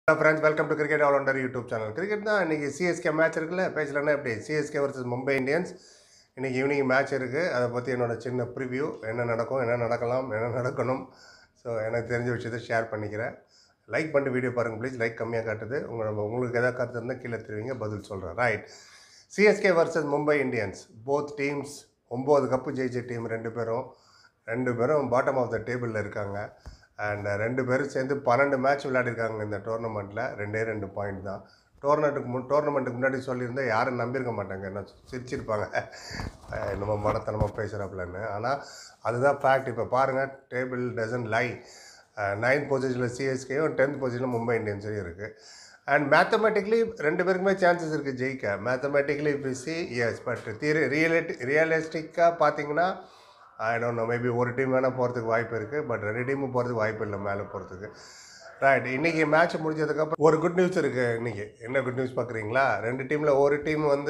hello friends welcome to cricket all rounder YouTube channel cricket தான் இன்றைக்கி CSK match இருக்குல்ல பேசலன்னா எப்படி சிஎஸ்கே வர்சஸ் மும்பை இந்தியன்ஸ் இன்றைக்கி ஈவினிங் மேட்ச் இருக்குது அதை பற்றி என்னோட சின்ன ப்ரிவ்யூ என்ன நடக்கும் என்ன நடக்கலாம் என்ன நடக்கணும் ஸோ எனக்கு தெரிஞ்ச விஷயத்தை ஷேர் பண்ணிக்கிறேன் லைக் பண்ணிட்டு வீடியோ பாருங்கள் ப்ளீஸ் லைக் கம்மியாக காட்டுது உங்கள் உங்களுக்கு எதாவது கருத்து இருந்தால் கீழே தெரிவிங்க பதில் சொல்கிறேன் right CSK versus Mumbai Indians both teams ஒம்பது கப்பு ஜெயிச்ச டீம் ரெண்டு பேரும் ரெண்டு பேரும் பாட்டம் ஆஃப் த டேபிளில் இருக்காங்க அண்ட் ரெண்டு பேரும் சேர்ந்து பன்னெண்டு மேட்ச் விளையாடிருக்காங்க இந்த டோர்னமெண்ட்டில் ரெண்டே ரெண்டு பாயிண்ட் தான் டோர்னமெண்ட்டுக்கு முன் டோர்னமெண்ட்டுக்கு முன்னாடி சொல்லியிருந்தா யாரும் நம்பியிருக்க மாட்டாங்க என்ன சிரிச்சிருப்பாங்க அஹ் நம்ம மடத்தனமாக பேசுகிறாப்புலன்னு ஆனால் அதுதான் ஃபேக்ட் இப்போ பாருங்கள் டேபிள் டசன் லை நைன்த் பொசிஷனில் சிஎஸ்கேயும் டென்த் பொசிஷனில் மும்பை இந்தியன்ஸும் இருக்குது அண்ட் மேத்தமெட்டிக்கலி ரெண்டு பேருக்குமே சான்சஸ் இருக்குது ஜெயிக்க மேத்தமெட்டிக்கலி இப்போ C S but theory reality ரியலிஸ்டிக்காக பார்த்தீங்கன்னா ஐ டோன்ட் நோ மேபி ஒரு டீம் வேணால் போகிறதுக்கு வாய்ப்பு இருக்குது பட் ரெண்டு டீமும் போகிறதுக்கு வாய்ப்பு இல்லை மேலே போகிறதுக்கு ரைட் இன்றைக்கி மேட்ச் முடிஞ்சதுக்கப்புறம் ஒரு குட் நியூஸ் இருக்குது இன்றைக்கி என்ன குட் நியூஸ் பார்க்குறீங்களா ரெண்டு டீமில் ஒரு டீம் வந்து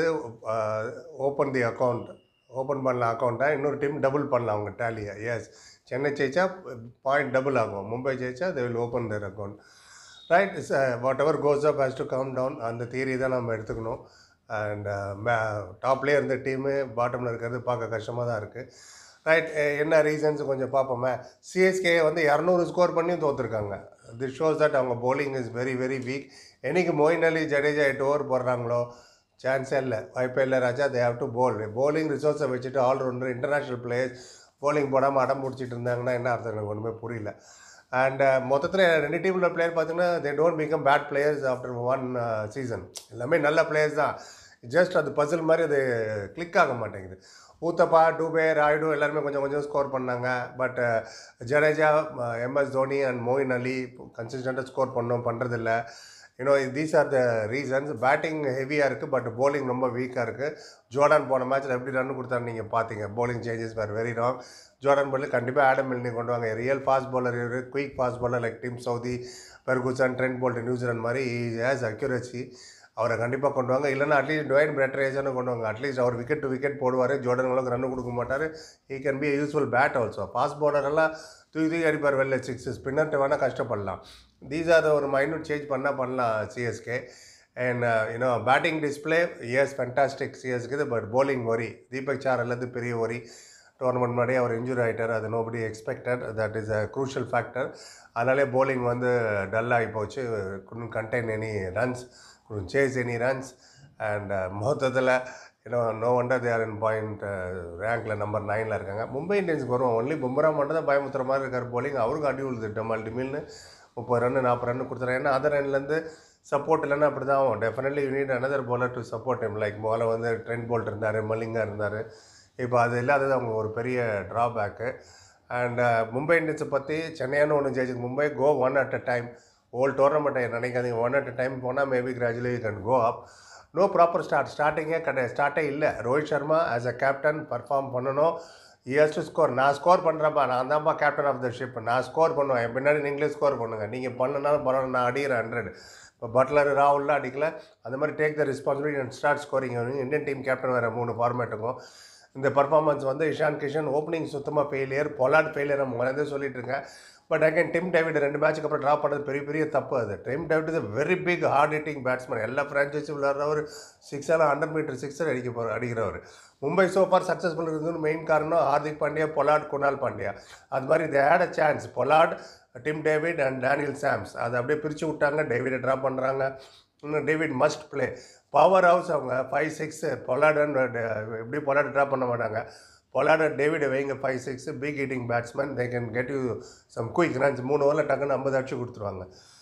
ஓப்பன் தி அக்கௌண்ட் ஓப்பன் பண்ணலாம் அக்கௌண்ட்டை இன்னொரு டீம் டபுள் பண்ணலாம் அவங்க டேலியை எஸ் சென்னை ஜெயிச்சா பாயிண்ட் டபுள் ஆகும் மும்பை ஜெயிச்சா they will open their account right is whatever goes up has to come down அந்த தியரி தான் நம்ம எடுத்துக்கணும் அண்ட் டாப்லேயே இருந்த டீமு பாட்டமில் இருக்கிறது பார்க்க கஷ்டமாக தான் இருக்குது ரைட் என்ன ரீசன்ஸ் கொஞ்சம் பார்ப்போமே சிஎஸ்கே வந்து இரநூறு ஸ்கோர் பண்ணியும் தோற்றுருக்காங்க திஸ் ஷோஸ் தட் அவங்க bowling is very very weak என்னைக்கு மொயின் அலி ஜடேஜா எட்டு ஓவர் போடுறாங்களோ சான்ஸே இல்லை வாய்ப்பே இல்லை ராஜா they have to bowl bowling ரிசோர்ஸை வச்சுட்டு ஆல்ரவுண்டர் இன்டர்நேஷ்னல் பிளேயர்ஸ் bowling போடாமல் அடம் முடிச்சிட்டு இருந்தாங்கன்னா என்ன அர்த்தம் எனக்கு ஒன்றுமே புரியல அண்ட் மொத்தத்தில் ரெண்டு டீமில் பிளேயர் பார்த்தீங்கன்னா they don't become bad players after one season எல்லாமே நல்ல பிளேயர்ஸ் தான் ஜஸ்ட் அது பசில் மாதிரி அது கிளிக் ஆக மாட்டேங்குது ஊத்தப்பா டூபே ராய்டு எல்லாருமே கொஞ்சம் கொஞ்சம் ஸ்கோர் பண்ணாங்க but Jadeja MS Dhoni and Moeen Ali கன்சிஸ்டண்ட்டாக ஸ்கோர் பண்ணோம் பண்ணுறதில்ல you know these are the reasons batting ஹெவியாக இருக்குது பட் bowling ரொம்ப வீக்காக இருக்குது ஜோர்டான் போன மேட்ச்சில் எப்படி ரன் கொடுத்தாரு நீங்கள் பார்த்தீங்க bowling சேஞ்சஸ் வேறு வெரி ராங் ஜோர்டான் பள்ளி கண்டிப்பாக ஆடம் மில்னி கொண்டு வாங்க ரியல் ஃபாஸ்ட் bowler இவர் quick fast bowler like Tim Southee Ferguson Trent Boult New Zealand மாதிரி ஹேஸ் அக்யூரசி அவரை கண்டிப்பாக கொண்டு வாங்க இல்லைன்னா அட்லீஸ்ட் டொயின் பிரெட்ரேஜனும் கொண்டு வாங்க அட்லீஸ்ட் அவர் விக்கெட் டு விக்கெட் போடுவார் ஜோர்டனுங்களுக்கு ரன் கொடுக்க மாட்டார் he can be useful bat also fast பவுலரெல்லாம் தூக்கி தூக்கி அடிப்பார் வெளில சிக்ஸ் ஸ்பின்னர்ட்டு வேணால் கஷ்டப்படலாம் தீஸ் ஆர் ஒரு மைனூட் சேஞ்ச் பண்ணால் பண்ணலாம் CSK and you know batting display is fantastic சிஎஸ்க்கு பட் bowling ஒரி தீபக் சார் அல்லது பெரிய ஒரி டோர்னமெண்ட் முன்னாடியே அவர் இன்ஜூரி ஆகிட்டார் அது nobody expected that is a crucial factor அதனாலே bowling வந்து டல்லாகி போச்சு couldn't contain any runs couldn't chase any runs and மொத்தத்தில் you know no wonder they are in point ரேங்கில் நம்பர் நைனில் இருக்காங்க மும்பை இந்தியன்ஸ்க்கு வருவோம் ஒன்லி பும்ரா மட்டும் தான் பயமுத்துற மாதிரி இருக்கார் bowling அவருக்கு அடி உழுது டமால் டிமில்னு முப்பது ரன் நாற்பது ரன் கொடுத்துறாரு ஏன்னா அதர் ரன்லேருந்து சப்போர்ட் இல்லைன்னா அப்படி தான் ஆகும் definitely you need another bowler to support him like முதல்ல வந்து ட்ரெண்ட் போல்ட் இருந்தார் மல்லிங்கா இருந்தார் இப்போ அது இல்லாதது அவங்க ஒரு பெரிய ட்ராபேக்கு அண்ட் மும்பை இந்தியன்ஸை பற்றி சென்னையானு ஒன்று ஜெயிச்சு Mumbai go one at a time whole டோர்னமெண்ட்டை நினைக்காதீங்க ஒன் அட் அ டைம் போனால் maybe gradually you can go up no proper start ஸ்டார்டிங்கே கிடையாது ஸ்டார்ட்டே இல்லை Rohit Sharma as a captain perform பண்ணணும் இயர்ஸ் டு ஸ்கோர் நான் ஸ்கோர் பண்ணுறப்பா நான் தான்ப்பா கேப்டன் ஆஃப் த ஷிப் நான் ஸ்கோர் பண்ணுவேன் என் பின்னாடி நீங்களே ஸ்கோர் பண்ணுங்கள் நீங்கள் பண்ணனாலும் பரவாயில்ல நான் அடிக்கிறேன் ஹண்ட்ரட் இப்போ பட்லர் ராகுல்லாம் அடிக்கல அந்த மாதிரி take the responsibility and start scoring Indian team captain வேறு மூணு ஃபார்மேட்டுக்கும் இந்த பர்ஃபார்மன்ஸ் வந்து இஷான் கிஷன் ஓப்பனிங் சுத்தமாக ஃபெயிலியர் பொலாட் ஃபெயிலியர் நம்ம முதலே சொல்லிட்டு இருக்கேன் பட் அகைன் டிம் டேவிட் ரெண்டு மேட்ச்சுக்கு அப்புறம் ட்ராப் பண்ணது பெரிய பெரிய தப்பு அது Tim David is very big hard hitting batsman எல்லா ஃப்ரான்ச்சைஸும் விளையாடுறவர் சிக்ஸால் ஹண்ட்ரட் மீட்டர் சிக்ஸர் அடிக்க போகிற அடிக்கிறவர் மும்பை சோஃபார் சக்ஸஸ்ஃபுல் இருந்தது மெயின் காரணம் ஹார்திக் பாண்டியா பொலாட் குணால் பாண்டியா அது மாதிரி they had a chance Pollard Tim David and Daniel Sams அதை அப்படியே பிரித்து விட்டாங்க டேவிடை ட்ராப் பண்ணுறாங்க இன்னும் David must play powerhouse அவங்க ஃபைவ் சிக்ஸ் பொலாடன் எப்படி பொலாட் ட்ராப் பண்ண மாட்டாங்க பொலாட டேவிடை வைங்க five six big hitting batsman they can get you some quick runs மூணு ஓவரில் டக்குன்னு ஐம்பது அடிச்சு கொடுத்துருவாங்க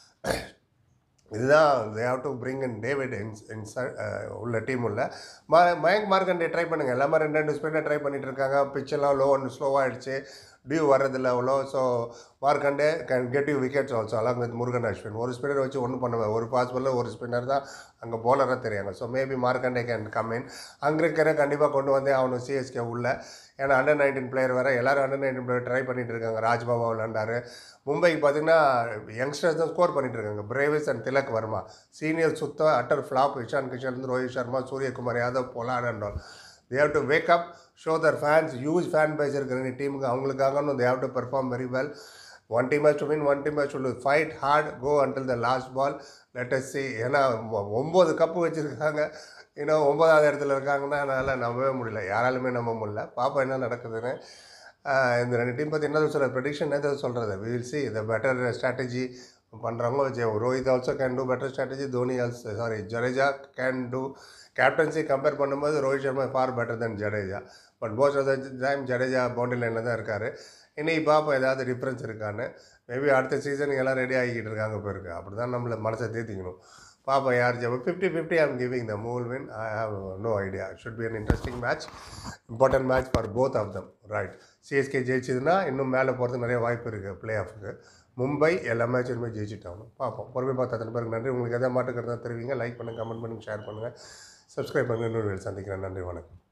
இதுதான் they have to bring in David இன்ஸ் இன்ஸ் உள்ள டீம் உள்ள ம மயங்க் மார்க்கண்டே ட்ரை பண்ணுங்கள் எல்லாமே ரெண்டு ரெண்டு ஸ்பீடாக ட்ரை பண்ணிட்டு இருக்காங்க பிச்செல்லாம் லோ ஒன்று ஸ்லோவாகிடுச்சு டியூ வர்றதில்ல அவ்வளோ so Markande can get you wickets also along with Murugan Ashwin ஒரு ஸ்பின்னர் வச்சு ஒன்றும் பண்ணுவேன் ஒரு ஃபாஸ்ட் பாலில் ஒரு ஸ்பின்னர் தான் அங்கே போலராக தெரியாங்க so maybe Markande can come in அங்கே இருக்கிற கண்டிப்பாக கொண்டு வந்தே அவனு சிஎஸ்கே உள்ள ஏன்னா அண்டர் நைன்டீன் பிளேயர் வேறு எல்லோரும் அண்டர் நைன்டீன் பிளேயர் ட்ரை பண்ணிட்டு இருக்காங்க ராஜ்பாபா விளாண்டாரு மும்பைக்கு பார்த்தீங்கன்னா யங்ஸ்டர்ஸ் தான் ஸ்கோர் பண்ணிட்டு இருக்காங்க Brevis and Tilak Varma senior சுத்தம் utter flop Ishan Kishan Rohit Sharma Suryakumar Yadav Pollard and all they have to wake up show their fans huge fan base இருக்கிற டீமுக்கு அவங்களுக்காக they have to perform very well one team match win one team match will fight hard go until the last ball let's see ஏன்னா ஒ- ஒம்பது cup வச்சுருக்காங்க இன்னும் ஒன்பதாவது இடத்துல இருக்காங்கன்னா அதனால் நம்பவே முடியல யாராலுமே நம்ப முடியல பாப்பா என்ன நடக்குதுன்னு ஆஹ் இந்த ரெண்டு டீம் பற்றி என்ன சொல்கிற ப்ரெடிக்ஷன் என்ன சொல்கிறது we will see the better strategy பண்ணுறவங்க வச்சு Rohit also can do better strategy Dhoni also sorry Jadeja can do captaincy compare பண்ணும்போது Rohit Sharma far better than Jadeja but most of the time Jadeja boundary லைனில் தான் இருக்கார் இன்னைக்கு பார்ப்போம் ஏதாவது டிஃப்ரென்ஸ் இருக்கான்னு மேபி அடுத்த சீசனுக்கு எல்லாம் ரெடி ஆகிக்கிட்டு இருக்காங்க இப்போ இருக்கு அப்படி தான் நம்மளை மனசை தேத்திக்கணும் பார்ப்போம் யார் ஜெபம் fifty fifty I'm giving the மூல் win I have no idea should be an interesting match important match for both of them right CSK ஜெயிச்சதுன்னா இன்னும் மேலே போகிறதுக்கு நிறைய வாய்ப்பு இருக்குது ப்ளே ஆஃபுக்கு மும்பை எல்லா மேட்சுமே ஜெயிச்சுட்டாங்க பார்ப்போம் பொறுமை பார்த்த அத்தனை பேருக்கு நன்றி உங்களுக்கு எதாவது மாட்டுக்கிறதா தெரிவிங்க லைக் பண்ணுங்கள் கமெண்ட் பண்ணுங்கள் ஷேர் பண்ணுங்கள் சப்ஸ்கிரைப் பண்ணுங்கள் இன்னொரு சந்திக்கிறேன் நன்றி வணக்கம்